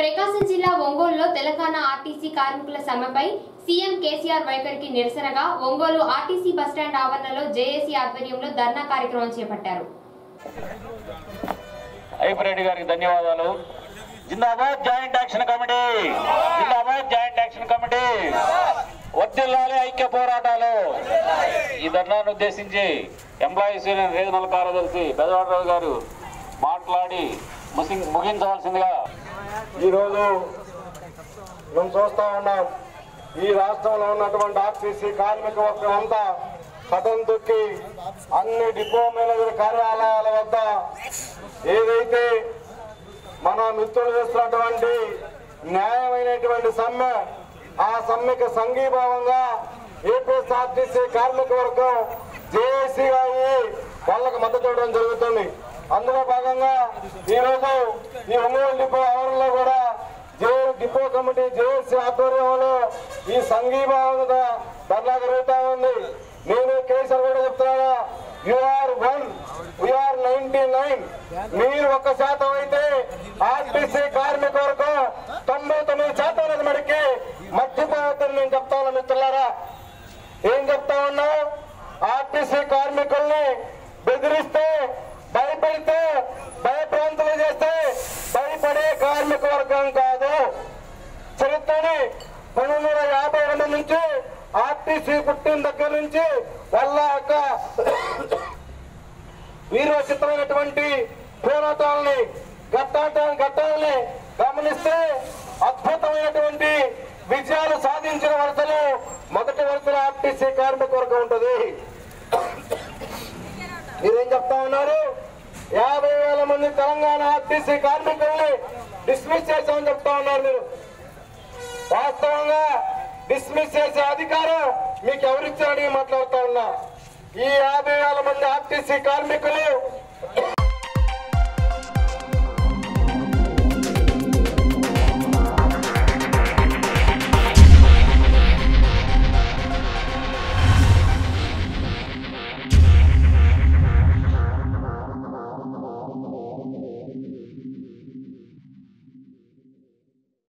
ప్రకాశం జిల్లా ఒంగోలులో తెలంగాణ ఆర్టీసీ కార్మికుల సమ్మెపై సీఎం కేసీఆర్ వైఖరికి నిరసనగా ఒంగోలు ఆర్టీసీ బస్టాండ్ ఆవరణలో జేఏసీ ఆధ్వర్యంలో ధర్నా కార్యక్రమం చేపట్టారు రెడ్డి గారికి ధన్యవాదాలు జిందాబాద్ జాయింట్ యాక్షన్ కమిటీ జిందాబాద్ జాయింట్ యాక్షన్ కమిటీ వర్దిల్లాలి ఐక్య పోరాటాలు ఈ ధర్నాను ఉద్దేశించి ఎంప్లాయీస్ యూనియన్ రీజనల్ కార్యదర్శి పెదవాడరావు గారు మాట్లాడి ముసి- ముగించవలసిందిగా ఈరోజు మేము చూస్తా ఉన్నాం ఈ రాష్ట్రంలో ఉన్నటువంటి ఆర్టీసీ కార్మిక వర్గం అంతా కథం తొక్కి అన్ని డిపో మేనేజర్ కార్యాలయాల వద్ద ఏదైతే మన మిత్రులు చేస్తున్నటువంటి న్యాయమైనటువంటి సమ్మె ఆ సమ్మెకి సంఘీభావంగా ఏపీఎస్ఆర్టీసీ కార్మిక వర్గం జేఏసీగా అయ్యి వాళ్ళకి మద్దతు ఇవ్వడం జరుగుతుంది అందులో భాగంగా ఈరోజు ఈ ఒంగోలు డిపో ఆవరణలో కూడా జే డిపో కమిటీ జేఏసీ ఆధ్వర్యంలో ఈ సంఘీభావంగా ధర్నా జరుగుతా ఉంది నేను కేసీఆర్ కూడా చెప్తున్నాను you are one we are ninety nine మీరు ఒక్క శాతం అయితే ఆర్టీసీ కార్మిక వర్గం తొంభై తొమ్మిది శాతం అనేది మనకి మర్చిపోవద్దని నేను చెప్తా ఉన్నా మిత్రులారా ఏం చెప్తా ఉన్నావు ఆర్టీసీ కార్మికుల్ని బెదిరిస్తే భయపెడితే భయప్రాంతులు చేస్తే భయపడే కార్మిక వర్గం కాదు చరిత్రని పంతొమ్మిది వందల యాభై రెండు నుంచి ఆర్టీసీ పుట్టిన దగ్గర నుంచి వాళ్ళ యొక్క వీరోచితమైనటువంటి పోరాటాలని ఘట్టాట ఘట్టాలని గమనిస్తే అద్భుతమైనటువంటి విజయాలు సాధించిన వరుసలో మొదటి వరుసలో ఆర్టీసీ కార్మిక వర్గం ఉంటుంది మీరేం చెప్తా ఉన్నారు యాభై వేల మంది తెలంగాణ ఆర్టీసీ కార్మికుల్ని డిస్మిస్ చేశామని చెప్తా ఉన్నారు మీరు వాస్తవంగా డిస్మిస్ చేసే అధికారం మీకు ఎవరిచ్చారని మాట్లాడుతా ఉన్నా ఈ యాభై వేల మంది ఆర్టీసీ కార్మికులు